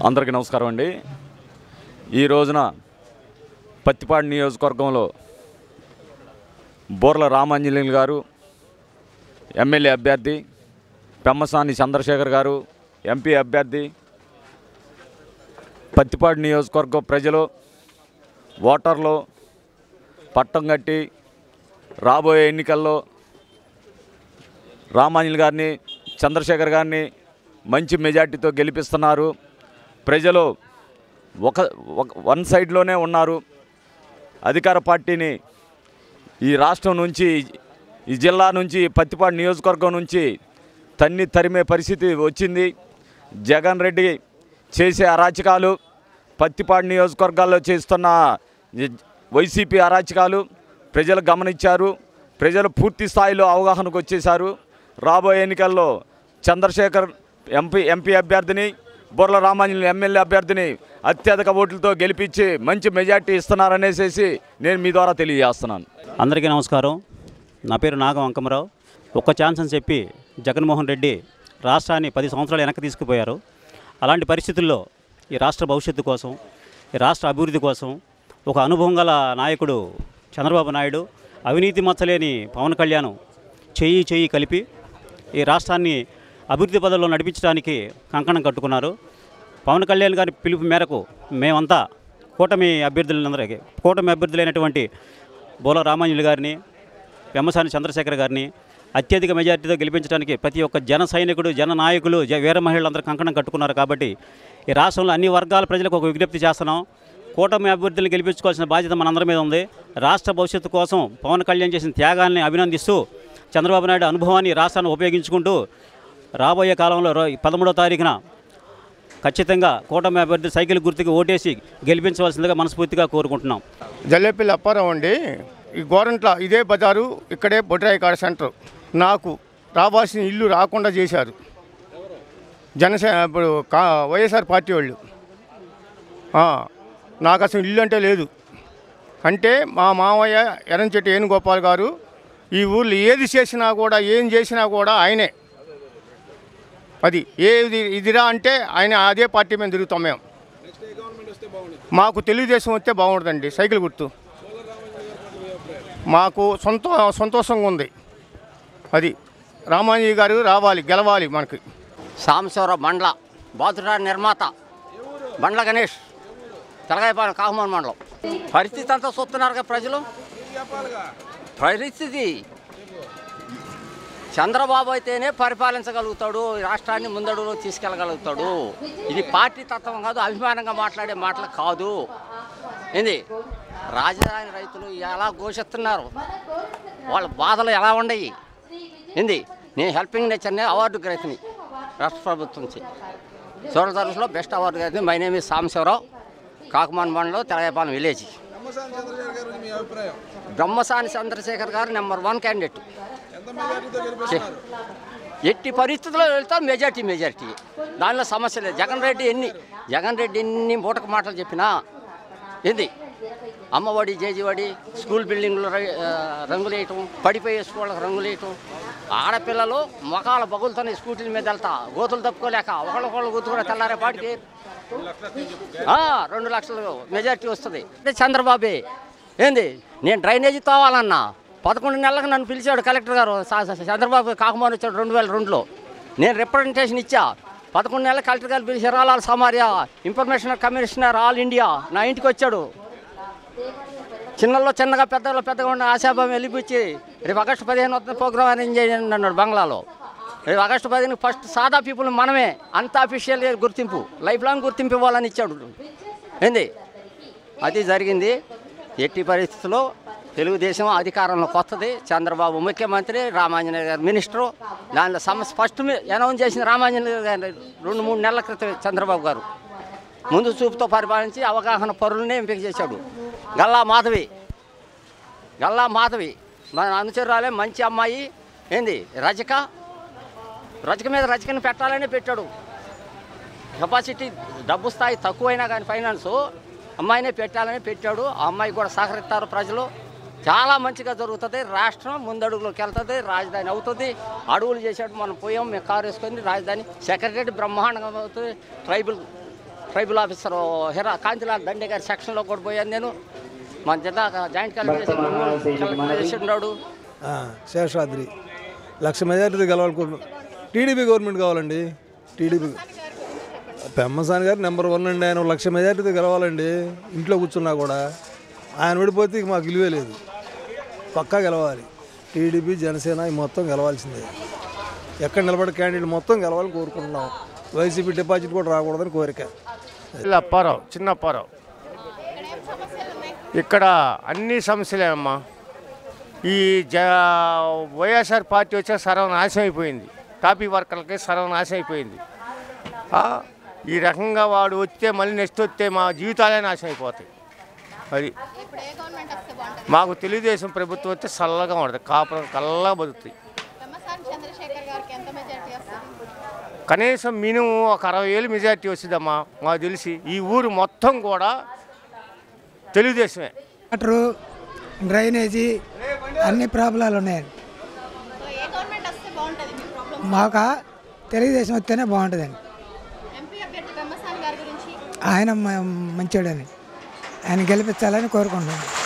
అందరికీ నమస్కారం అండి ఈ రోజున పత్తిపాడు నియోజకవర్గంలో బోర్ల రామాంజనేయులు గారు ఎమ్మెల్యే అభ్యర్థి పెమ్మసాని చంద్రశేఖర్ గారు ఎంపీ అభ్యర్థి పత్తిపాడు నియోజకవర్గం ప్రజలు ఓటర్లు పట్టం కట్టి రాబోయే ఎన్నికల్లో రామాంజలి గారిని చంద్రశేఖర్ గారిని మంచి మెజార్టీతో గెలిపిస్తున్నారు ప్రజలు ఒక ఒక వన్ సైడ్లోనే ఉన్నారు అధికార పార్టీని ఈ రాష్ట్రం నుంచి ఈ జిల్లా నుంచి పత్తిపాడు నియోజకవర్గం నుంచి తన్ని తరిమే పరిస్థితి వచ్చింది జగన్ రెడ్డి చేసే అరాచకాలు పత్తిపాడు నియోజకవర్గాల్లో చేస్తున్న ఈ వైసీపీ అరాచకాలు ప్రజలు గమనించారు ప్రజలు పూర్తి స్థాయిలో అవగాహనకు వచ్చేశారు రాబోయే ఎన్నికల్లో చంద్రశేఖర్ ఎంపీ ఎంపీ అభ్యర్థిని బొర్ల రామాంజలి ఎమ్మెల్యే అభ్యర్థిని అత్యధిక ఓట్లతో గెలిపించి మంచి మెజార్టీ ఇస్తున్నారనేసి నేను మీ ద్వారా తెలియజేస్తున్నాను అందరికీ నమస్కారం నా పేరు నాగం అంకమరావు ఒక్క ఛాన్స్ అని చెప్పి జగన్మోహన్ రెడ్డి రాష్ట్రాన్ని పది సంవత్సరాలు వెనక్కి తీసుకుపోయారు అలాంటి పరిస్థితుల్లో ఈ రాష్ట్ర భవిష్యత్తు కోసం ఈ రాష్ట్ర అభివృద్ధి కోసం ఒక అనుభవం గల నాయకుడు చంద్రబాబు నాయుడు అవినీతి మచ్చలేని పవన్ కళ్యాణ్ చెయ్యి చెయ్యి కలిపి ఈ రాష్ట్రాన్ని అభివృద్ధి పదంలో నడిపించడానికి కంకణం కట్టుకున్నారు పవన్ కళ్యాణ్ గారి పిలుపు మేరకు మేమంతా కూటమి అభ్యర్థులందరికీ కూటమి అభ్యర్థులైనటువంటి బోల రామాంజలి గారిని పెమ్మసాని చంద్రశేఖర్ గారిని అత్యధిక మెజార్టీతో గెలిపించడానికి ప్రతి ఒక్క జన సైనికుడు జన నాయకులు జ వీర మహిళలందరూ కంకణం కట్టుకున్నారు కాబట్టి ఈ రాష్ట్రంలో అన్ని వర్గాల ప్రజలకు ఒక విజ్ఞప్తి చేస్తున్నాం కూటమి అభ్యర్థులను గెలిపించుకోవాల్సిన బాధ్యత మనందరి మీద ఉంది రాష్ట్ర భవిష్యత్తు కోసం పవన్ కళ్యాణ్ చేసిన త్యాగాల్ని అభినందిస్తూ చంద్రబాబు నాయుడు అనుభవాన్ని రాష్ట్రాన్ని ఉపయోగించుకుంటూ రాబోయే కాలంలో రో- పదమూడో తారీఖున ఖచ్చితంగా కూటమి అభ్యర్థి సైకిల్ గుర్తుకి ఓటేసి గెలిపించవలసిందిగా మనస్ఫూర్తిగా కోరుకుంటున్నాం జల్లేపల్లి అప్పారావు అండి ఈ గోరంట్ల ఇదే బజారు ఇక్కడే బొడ్రాయి కాడ సెంటర్ నాకు రావాల్సిన ఇల్లు రాకుండా చేశారు జనసేన ఇప్పుడు కా వైఎస్ఆర్ పార్టీ వాళ్ళు ఆ, నాకు అసలు ఇల్లు అంటే లేదు అంటే మా మామయ్య ఎరంచెట్టి వేణుగోపాల్ గారు ఈ ఊర్లో ఏది చేసినా కూడా ఏం చేసినా కూడా ఆయనే అది ఏది ఇదిరా అంటే ఆయన అదే పార్టీ మీద తిరుగుతాం మేము మాకు తెలుగుదేశం వస్తే బాగుంటుందండి సైకిల్ గుర్తు మాకు సొంత సంతోషంగా ఉంది అది రామాంజీ గారు రావాలి గెలవాలి మనకి సాంబశివరావు బండ్ల బాతురా నిర్మాత బండ్ల గణేష్ తెలగాయపాలెం కాకుమాన్ మండలం పరిస్థితి అంతా చూస్తున్నారు కదా ప్రజలు పరిస్థితి చంద్రబాబు అయితేనే పరిపాలించగలుగుతాడు ఈ రాష్ట్రాన్ని ముందడుగులో తీసుకెళ్ళగలుగుతాడు ఇది పార్టీ తత్వం కాదు అభిమానంగా మాట్లాడే మాటలు కాదు ఏంది రాజధాని రైతులు ఎలా ఘోషిస్తున్నారు వాళ్ళ బాధలు ఎలా ఉండయి ఏంది నేను హెల్పింగ్ నేచర్ని అవార్డు గ్రహితని రాష్ట్ర ప్రభుత్వం నుంచి సూరదర్శలో బెస్ట్ అవార్డు గ్రహితని my name is Sambasivarao Kakuman మండలం తెలగపాలెం విలేజ్ బ్రహ్మసాని చంద్రశేఖర్ గారు నెంబర్ వన్ క్యాండిడేట్ ఎట్టి పరిస్థితుల్లో వెళ్తాం మెజార్టీ మెజార్టీ దానిలో సమస్య లేదు జగన్ రెడ్డి ఎన్ని జగన్ రెడ్డి ఎన్ని మూటక మాటలు చెప్పినా ఏంది అమ్మఒడి జేజీవాడి స్కూల్ బిల్డింగ్లు ర- ఆ, రంగులు వేయటం పడిపోయే స్కూళ్ళకి రంగులు వేయటం ఆడపిల్లలు మొఖాల బగులతోనే స్కూటీల మీద వెళ్తా గోతులు తప్పుకోలేక ఒకళ్ళొకళ్ళు గుర్తు కూడా తెల్లారే పాటికి ఆ, రెండు లక్షలు మెజారిటీ వస్తుంది అంటే చంద్రబాబే ఏంది నేను డ్రైనేజీ తోవాలన్నా పదకొండు నెలలకు నన్ను పిలిచాడు కలెక్టర్ గారు సా- సా- చంద్రబాబు కాకుమాన్ వచ్చాడు రెండు వేల రెండులో నేను రిప్రజెంటేషన్ ఇచ్చా పదకొండు నెలలు కలెక్టర్ గారు పిలిచి Ralal Samariya information commissioner all India నా ఇంటికి వచ్చాడు చిన్నల్లో చిన్నగా పెద్దలో పెద్దగా ఉన్న ఆశాభావం వెళ్ళిపోయి రేపు ఆగస్టు పదిహేను వస్తుంది ప్రోగ్రామ్ అరేంజ్ చేయండి అన్నాడు బంగ్లాలో రేపు ఆగస్టు పదిహేను ఫస్ట్ సాదా పీపుల్ మనమే అంత అఫీషియల్ గుర్తింపు లైఫ్ లాంగ్ గుర్తింపు ఇవ్వాలని ఇచ్చాడు ఏంది అది జరిగింది ఎట్టి పరిస్థితుల్లో తెలుగుదేశం అధికారంలోకి వస్తుంది చంద్రబాబు ముఖ్యమంత్రి రామాంజనేయ గారు మినిస్టరు దానిలో సమస్య ఫస్ట్ అనౌన్స్ చేసిన రామాంజనేయ గారు రెండు మూడు నెలల క్రితం చంద్రబాబు గారు ముందు చూపుతో పరిపాలించి అవగాహన పరులనే ఎంపిక చేశాడు గల్లా మాధవి గల్లా మాధవి మన అనుచరురాలే మంచి అమ్మాయి ఏంది రజక రజక మీద రజకని పెట్టాలనే పెట్టాడు కెపాసిటీ డబ్బు స్థాయి తక్కువైనా కానీ ఫైనాన్స్ అమ్మాయినే పెట్టాలని పెట్టాడు ఆ అమ్మాయి కూడా సహకరిస్తారు ప్రజలు చాలా మంచిగా జరుగుతుంది రాష్ట్రం ముందడుగులోకి వెళ్తుంది రాజధాని అవుతుంది అడుగులు చేసాడు మనం పోయాం మేము కారు వేసుకొని రాజధాని సెక్రటరీ బ్రహ్మాండంగా అవుతుంది tribal tribal officer Hera Kantilal Dande గారి సెక్షన్లో కూడా పోయాను నేను మన జిల్లా జాయింట్ కలెక్టర్ చేసి ఉన్నాడు ఆ, శేషాద్రి లక్ష మెజార్టీ గెలవాలనుకుంటున్నాం టీడీపీ గవర్నమెంట్ కావాలండి టీడీపీ పెమ్మసాని గారు నెంబర్ వన్ అండి ఆయన లక్ష మెజార్టీతో గెలవాలండి ఇంట్లో కూర్చున్నా కూడా ఆయన విడిపోతే ఇక మాకు విలువే లేదు పక్కా గెలవాలి టీడీపీ జనసేన ఈ మొత్తం గెలవాల్సిందే ఎక్కడ నిలబడే క్యాండిడేట్ మొత్తం గెలవాలని కోరుకుంటున్నాం వైసీపీ డిపాజిట్ కూడా రాకూడదని కోరిక ఇలా అప్పారావు చిన్న అప్పారావు ఇక్కడ అన్ని సమస్యలే అమ్మా ఈ జ వైఎస్ఆర్ పార్టీ వచ్చే సర్వనాశనం అయిపోయింది టాపీ వర్కర్లకి సర్వనాశనం అయిపోయింది ఆ, ఈ రకంగా వాడు వస్తే మళ్ళీ నెక్స్ట్ వస్తే మా జీవితాలే నాశనం అయిపోతాయి అది ఇప్పుడు ఏ గవర్నమెంట్ వస్తే బాగుంటుంది మాకు తెలుగుదేశం ప్రభుత్వం వస్తే చల్లగా ఉంటుంది కాపురం కల్లా బతుకుతాయి పెమ్మసాని చంద్రశేఖర్ గారికి ఎంత మెజార్టీ వస్తుంది కనీసం మినిమం ఒక అరవై వేలు మెజార్టీ వస్తుందమ్మా మాకు తెలిసి ఈ ఊరు మొత్తం కూడా తెలుగుదేశమే వాటరు డ్రైనేజీ అన్ని ప్రాబ్లాలు ఉన్నాయండి సో ఏ గవర్నమెంట్ వస్తే బాగుంటుంది మీ ప్రాబ్లం మాకు తెలుగుదేశం వస్తేనే బాగుంటుందండి ఎంపీ అభ్యర్థి పెమ్మసాని గారి గురించి ఆయన మ- మంచోడని ఆయన గెలిపించాలని కోరుకుంటున్నాను